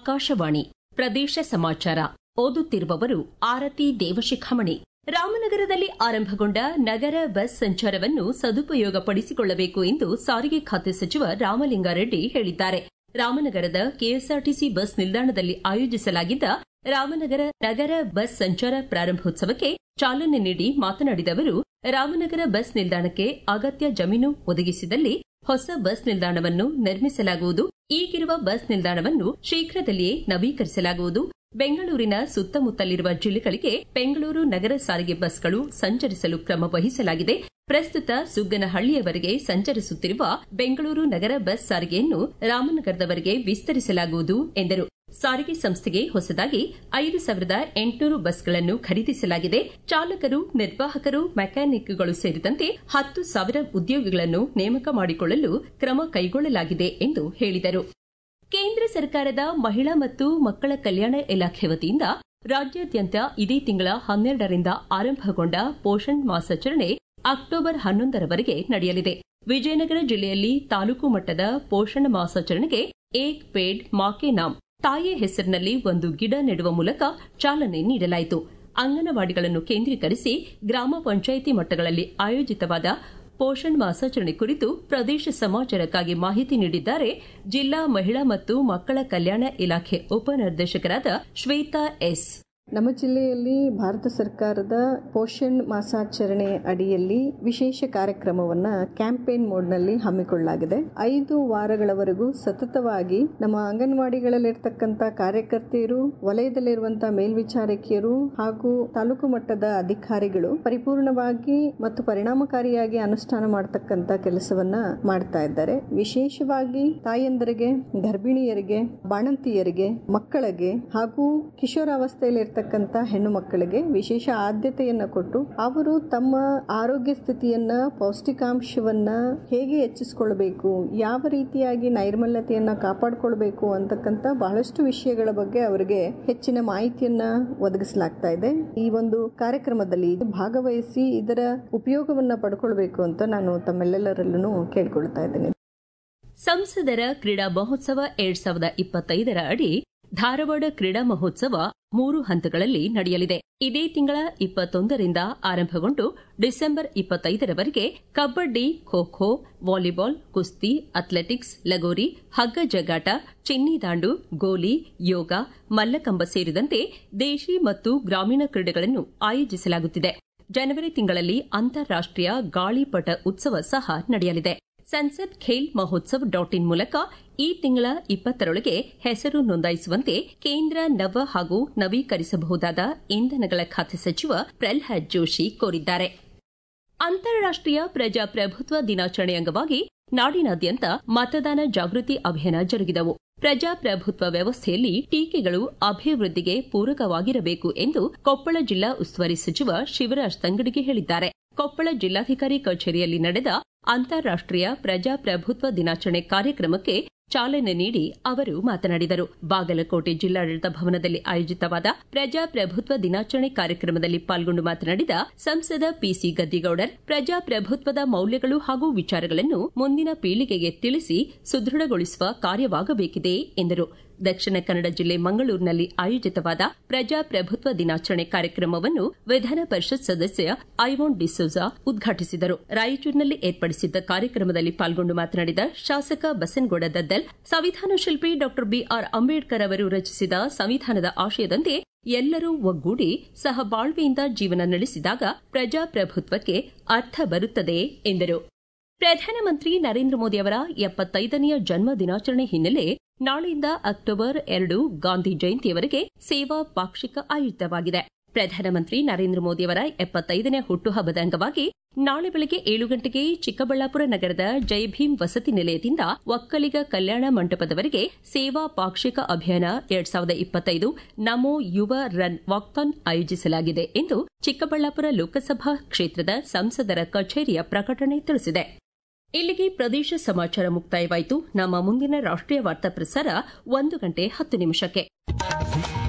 ಆಕಾಶವಾಣಿ ಪ್ರದೇಶ ಸಮಾಚಾರ ಓದುತ್ತಿರುವವರು ಆರತಿ ದೇವಶಿಖಾಮಣಿ ರಾಮನಗರದಲ್ಲಿ ಆರಂಭಗೊಂಡ ನಗರ ಬಸ್ ಸಂಚಾರವನ್ನು ಸದುಪಯೋಗಪಡಿಸಿಕೊಳ್ಳಬೇಕು ಎಂದು ಸಾರಿಗೆ ಖಾತೆ ಸಚಿವ ರಾಮಲಿಂಗಾರೆಡ್ಡಿ ಹೇಳಿದ್ದಾರೆ ರಾಮನಗರದ ಕೆಎಸ್ಆರ್ಟಿಸಿ ಬಸ್ ನಿಲ್ದಾಣದಲ್ಲಿ ಆಯೋಜಿಸಲಾಗಿದ್ದ ರಾಮನಗರ ನಗರ ಬಸ್ ಸಂಚಾರ ಪ್ರಾರಂಭೋತ್ಸವಕ್ಕೆ ಚಾಲನೆ ನೀಡಿ ಮಾತನಾಡಿದ ಅವರು ರಾಮನಗರ ಬಸ್ ನಿಲ್ದಾಣಕ್ಕೆ ಅಗತ್ಯ ಜಮೀನು ಒದಗಿಸಿದಲ್ಲಿ ಹೊಸ ಬಸ್ ನಿಲ್ದಾಣವನ್ನು ನಿರ್ಮಿಸಲಾಗುವುದು ಈಗಿರುವ ಬಸ್ ನಿಲ್ದಾಣವನ್ನು ಶೀಘ್ರದಲ್ಲಿಯೇ ನವೀಕರಿಸಲಾಗುವುದು ಬೆಂಗಳೂರಿನ ಸುತ್ತಮುತ್ತಲಿರುವ ಜಿಲ್ಲೆಗಳಿಗೆ ಬೆಂಗಳೂರು ನಗರ ಸಾರಿಗೆ ಬಸ್ಗಳು ಸಂಚರಿಸಲು ಕ್ರಮ ವಹಿಸಲಾಗಿದೆ ಪ್ರಸ್ತುತ ಸುಗ್ಗನಹಳ್ಳಿಯವರೆಗೆ ಸಂಚರಿಸುತ್ತಿರುವ ಬೆಂಗಳೂರು ನಗರ ಬಸ್ ಸಾರಿಗೆಯನ್ನು ರಾಮನಗರದವರೆಗೆ ವಿಸ್ತರಿಸಲಾಗುವುದು ಎಂದರು ಸಾರಿಗೆ ಸಂಸ್ಥೆಗೆ ಹೊಸದಾಗಿ ಐದು ಸಾವಿರದ ಎಂಟುನೂರು ಬಸ್ಗಳನ್ನು ಖರೀದಿಸಲಾಗಿದೆ ಚಾಲಕರು ನಿರ್ವಾಹಕರು ಮೆಕ್ಯಾನಿಕ್ಗಳು ಸೇರಿದಂತೆ ಹತ್ತು ಸಾವಿರ ಉದ್ಯೋಗಿಗಳನ್ನು ನೇಮಕ ಮಾಡಿಕೊಳ್ಳಲು ಕ್ರಮ ಕೈಗೊಳ್ಳಲಾಗಿದೆ ಎಂದು ಹೇಳಿದರು ಕೇಂದ್ರ ಸರ್ಕಾರದ ಮಹಿಳಾ ಮತ್ತು ಮಕ್ಕಳ ಕಲ್ಯಾಣ ಇಲಾಖೆ ವತಿಯಿಂದ ರಾಜ್ಯಾದ್ಯಂತ ಇದೇ ತಿಂಗಳ ಹನ್ನೆರಡರಿಂದ ಆರಂಭಗೊಂಡ ಪೋಷಣ್ ಮಾಸಾಚರಣೆ ಅಕ್ಟೋಬರ್ ಹನ್ನೊಂದರವರೆಗೆ ನಡೆಯಲಿದೆ ವಿಜಯನಗರ ಜಿಲ್ಲೆಯಲ್ಲಿ ತಾಲೂಕು ಮಟ್ಟದ ಪೋಷಣ ಮಾಸಾಚರಣೆಗೆ ಏಕ್ ಪೇಡ್ ಮಾಕೆ ನಾಮ್ ತಾಯಿಯ ಹೆಸರಿನಲ್ಲಿ ಒಂದು ಗಿಡ ನೆಡುವ ಮೂಲಕ ಚಾಲನೆ ನೀಡಲಾಯಿತು ಅಂಗನವಾಡಿಗಳನ್ನು ಕೇಂದ್ರೀಕರಿಸಿ ಗ್ರಾಮ ಪಂಚಾಯಿತಿ ಮಟ್ಟಗಳಲ್ಲಿ ಆಯೋಜಿತವಾದ ಪೋಷಣ್ ಮಾಸಾಚರಣೆ ಕುರಿತು ಪ್ರದೇಶ ಸಮಾಚಾರಕ್ಕಾಗಿ ಮಾಹಿತಿ ನೀಡಿದ್ದಾರೆ ಜಿಲ್ಲಾ ಮಹಿಳಾ ಮತ್ತು ಮಕ್ಕಳ ಕಲ್ಯಾಣ ಇಲಾಖೆ ಉಪನಿರ್ದೇಶಕರಾದ ಶ್ವೇತಾ ಎಸ್ ನಮ್ಮ ಜಿಲ್ಲೆಯಲ್ಲಿ ಭಾರತ ಸರ್ಕಾರದ ಪೋಷಣ್ ಮಾಸಾಚರಣೆ ಅಡಿಯಲ್ಲಿ ವಿಶೇಷ ಕಾರ್ಯಕ್ರಮವನ್ನ ಕ್ಯಾಂಪೇನ್ ಮೋಡ್ನಲ್ಲಿ ಹಮ್ಮಿಕೊಳ್ಳಲಾಗಿದೆ ಐದು ವಾರಗಳವರೆಗೂ ಸತತವಾಗಿ ನಮ್ಮ ಅಂಗನವಾಡಿಗಳಲ್ಲಿರ್ತಕ್ಕಂಥ ಕಾರ್ಯಕರ್ತೆಯರು ವಲಯದಲ್ಲಿರುವಂತಹ ಮೇಲ್ವಿಚಾರಕಿಯರು ಹಾಗೂ ತಾಲೂಕು ಮಟ್ಟದ ಅಧಿಕಾರಿಗಳು ಪರಿಪೂರ್ಣವಾಗಿ ಮತ್ತು ಪರಿಣಾಮಕಾರಿಯಾಗಿ ಅನುಷ್ಠಾನ ಮಾಡತಕ್ಕಂತ ಕೆಲಸವನ್ನ ಮಾಡ್ತಾ ಇದ್ದಾರೆ ವಿಶೇಷವಾಗಿ ತಾಯಂದರಿಗೆ ಗರ್ಭಿಣಿಯರಿಗೆ ಬಾಣಂತಿಯರಿಗೆ ಮಕ್ಕಳಿಗೆ ಹಾಗೂ ಕಿಶೋರಾವಸ್ಥೆಯಲ್ಲಿ ಇರ್ತಕ್ಕಂಥ ಹೆಣ್ಣು ಮಕ್ಕಳಿಗೆ ವಿಶೇಷ ಆದ್ಯತೆಯನ್ನ ಕೊಟ್ಟು ಅವರು ತಮ್ಮ ಆರೋಗ್ಯ ಸ್ಥಿತಿಯನ್ನ ಪೌಷ್ಟಿಕಾಂಶವನ್ನ ಹೇಗೆ ಹೆಚ್ಚಿಸಿಕೊಳ್ಬೇಕು ಯಾವ ರೀತಿಯಾಗಿ ನೈರ್ಮಲ್ಯತೆಯನ್ನ ಕಾಪಾಡಿಕೊಳ್ಬೇಕು ಅಂತಕ್ಕಂಥ ಬಹಳಷ್ಟು ವಿಷಯಗಳ ಬಗ್ಗೆ ಅವರಿಗೆ ಹೆಚ್ಚಿನ ಮಾಹಿತಿಯನ್ನ ಒದಗಿಸಲಾಗ್ತಾ ಇದೆ ಈ ಒಂದು ಕಾರ್ಯಕ್ರಮದಲ್ಲಿ ಭಾಗವಹಿಸಿ ಇದರ ಉಪಯೋಗವನ್ನ ಪಡ್ಕೊಳ್ಬೇಕು ಅಂತ ನಾನು ತಮ್ಮೆಲ್ಲರಲ್ಲೂ ಕೇಳ್ಕೊಳ್ತಾ ಇದ್ದೇನೆ ಸಂಸದರ ಕ್ರೀಡಾ ಮಹೋತ್ಸವ ಎರಡ್ ಸಾವಿರದ ಇಪ್ಪತ್ತೈದರ ಅಡಿ ಧಾರವಾಡ ಕ್ರೀಡಾ ಮಹೋತ್ಸವ ಮೂರು ಹಂತಗಳಲ್ಲಿ ನಡೆಯಲಿದೆ ಇದೇ ತಿಂಗಳ ಇಪ್ಪತ್ತೊಂದರಿಂದ ಆರಂಭಗೊಂಡು ಡಿಸೆಂಬರ್ ಇಪ್ಪತ್ತೈದರವರೆಗೆ ಕಬಡ್ಡಿ ಖೋ ಖೋ ವಾಲಿಬಾಲ್ ಕುಸ್ತಿ ಅಥ್ಲೆಟಿಕ್ಸ್ ಲಗೋರಿ ಹಗ್ಗ ಜಗ್ಗಾಟ ಚಿನ್ನಿದಾಂಡು ಗೋಲಿ ಯೋಗ ಮಲ್ಲಕಂಬ ಸೇರಿದಂತೆ ದೇಶಿ ಮತ್ತು ಗ್ರಾಮೀಣ ಕ್ರೀಡೆಗಳನ್ನು ಆಯೋಜಿಸಲಾಗುತ್ತಿದೆ ಜನವರಿ ತಿಂಗಳಲ್ಲಿ ಅಂತಾರಾಷ್ಟೀಯ ಗಾಳಿಪಟ ಉತ್ಸವ ಸಹ ನಡೆಯಲಿದೆ ಸಂಸದ್ ಖೇಲ್ ಮಹೋತ್ಸವ್ ಡಾಟ್ ಇನ್ ಮೂಲಕ ಈ ತಿಂಗಳ ಇಪ್ಪತ್ತರೊಳಗೆ ಹೆಸರು ನೋಂದಾಯಿಸುವಂತೆ ಕೇಂದ್ರ ನವ ಹಾಗೂ ನವೀಕರಿಸಬಹುದಾದ ಇಂಧನಗಳ ಖಾತೆ ಸಚಿವ ಪ್ರಲ್ಹಾದ್ ಜೋಶಿ ಕೋರಿದ್ದಾರೆ ಅಂತಾರಾಷ್ಟೀಯ ಪ್ರಜಾಪ್ರಭುತ್ವ ದಿನಾಚರಣೆ ಅಂಗವಾಗಿ ನಾಡಿನಾದ್ಯಂತ ಮತದಾನ ಜಾಗೃತಿ ಅಭಿಯಾನ ಜರುಗಿದವು ಪ್ರಜಾಪ್ರಭುತ್ವ ವ್ಯವಸ್ಥೆಯಲ್ಲಿ ಟೀಕೆಗಳು ಅಭಿವೃದ್ಧಿಗೆ ಪೂರಕವಾಗಿರಬೇಕು ಎಂದು ಕೊಪ್ಪಳ ಜಿಲ್ಲಾ ಉಸ್ತುವಾರಿ ಸಚಿವ ಶಿವರಾಜ್ ತಂಗಡಿಗೆ ಹೇಳಿದ್ದಾರೆ ಕೊಪ್ಪಳ ಜಿಲ್ಲಾಧಿಕಾರಿ ಕಚೇರಿಯಲ್ಲಿ ನಡೆದ ಅಂತಾರಾಷ್ಟೀಯ ಪ್ರಜಾಪ್ರಭುತ್ವ ದಿನಾಚರಣೆ ಕಾರ್ಯಕ್ರಮಕ್ಕೆ ಚಾಲನೆ ನೀಡಿ ಅವರು ಮಾತನಾಡಿದರು ಬಾಗಲಕೋಟೆ ಜಿಲ್ಲಾಡಳಿತ ಭವನದಲ್ಲಿ ಆಯೋಜಿತವಾದ ಪ್ರಜಾಪ್ರಭುತ್ವ ದಿನಾಚರಣೆ ಕಾರ್ಯಕ್ರಮದಲ್ಲಿ ಪಾಲ್ಗೊಂಡು ಮಾತನಾಡಿದ ಸಂಸದ ಪಿಸಿ ಗದ್ದಿಗೌಡರ್ ಪ್ರಜಾಪ್ರಭುತ್ವದ ಮೌಲ್ಯಗಳು ಹಾಗೂ ವಿಚಾರಗಳನ್ನು ಮುಂದಿನ ಪೀಳಿಗೆಗೆ ತಿಳಿಸಿ ಸುದೃಢಗೊಳಿಸುವ ಕಾರ್ಯವಾಗಬೇಕಿದೆ ಎಂದರು ದಕ್ಷಿಣ ಕನ್ನಡ ಜಿಲ್ಲೆ ಮಂಗಳೂರಿನಲ್ಲಿ ಆಯೋಜಿತವಾದ ಪ್ರಜಾಪ್ರಭುತ್ವ ದಿನಾಚರಣೆ ಕಾರ್ಯಕ್ರಮವನ್ನು ವಿಧಾನ ಪರಿಷತ್ ಸದಸ್ಯ ಐವಾನ್ ಡಿಸೋಜಾ ಉದ್ಘಾಟಿಸಿದರು ರಾಯಚೂರಿನಲ್ಲಿ ಏರ್ಪಡಿಸಿದ್ದ ಕಾರ್ಯಕ್ರಮದಲ್ಲಿ ಪಾಲ್ಗೊಂಡು ಮಾತನಾಡಿದ ಶಾಸಕ ಬಸನಗೌಡ ದದ್ದಲ್ ಸಂವಿಧಾನ ಶಿಲ್ಪಿ ಡಾ ಬಿಆರ್ ಅಂಬೇಡ್ಕರ್ ಅವರು ರಚಿಸಿದ ಸಂವಿಧಾನದ ಆಶಯದಂತೆ ಎಲ್ಲರೂ ಒಗ್ಗೂಡಿ ಸಹಬಾಳ್ವೆಯಿಂದ ಜೀವನ ನಡೆಸಿದಾಗ ಪ್ರಜಾಪ್ರಭುತ್ವಕ್ಕೆ ಅರ್ಥ ಬರುತ್ತದೆ ಎಂದರು ಪ್ರಧಾನಮಂತ್ರಿ ನರೇಂದ್ರ ಮೋದಿ ಅವರ ಎಪ್ಪತ್ತೈದನೆಯ ಜನ್ಮ ದಿನಾಚರಣೆ ಹಿನ್ನೆಲೆ ನಾಳೆಯಿಂದ ಅಕ್ಟೋಬರ್ ಎರಡು ಗಾಂಧಿ ಜಯಂತಿಯವರೆಗೆ ಸೇವಾ ಪಾಕ್ಷಿಕ ಆಯೋಜಿತವಾಗಿದೆ ಪ್ರಧಾನಮಂತ್ರಿ ನರೇಂದ್ರ ಮೋದಿಯವರ ಎಪ್ಪತ್ತೈದನೇ ಹುಟ್ಟುಹಬ್ಬದ ಅಂಗವಾಗಿ ನಾಳೆ ಬೆಳಗ್ಗೆ ಏಳು ಗಂಟೆಗೆ ಚಿಕ್ಕಬಳ್ಳಾಪುರ ನಗರದ ಜೈಭೀಮ್ ವಸತಿ ನಿಲಯದಿಂದ ಒಕ್ಕಲಿಗ ಕಲ್ಯಾಣ ಮಂಟಪದವರೆಗೆ ಸೇವಾ ಪಾಕ್ಷಿಕ ಅಭಿಯಾನ ಎರಡ್ ಸಾವಿರದ ಇಪ್ಪತ್ತೈದು ನಮೋ ಯುವ ರನ್ ವಾಕ್ಥಾನ್ ಆಯೋಜಿಸಲಾಗಿದೆ ಎಂದು ಚಿಕ್ಕಬಳ್ಳಾಪುರ ಲೋಕಸಭಾ ಕ್ಷೇತ್ರದ ಸಂಸದರ ಕಚೇರಿಯ ಪ್ರಕಟಣೆ ತಿಳಿಸಿದೆ ಇಲ್ಲಿಗೆ ಪ್ರದೇಶ ಸಮಾಚಾರ ಮುಕ್ತಾಯವಾಯಿತು ನಮ್ಮ ಮುಂದಿನ ರಾಷ್ಟೀಯ ವಾರ್ತಾ ಪ್ರಸಾರ ಒಂದು ಗಂಟೆ ಹತ್ತು ನಿಮಿಷಕ್ಕೆ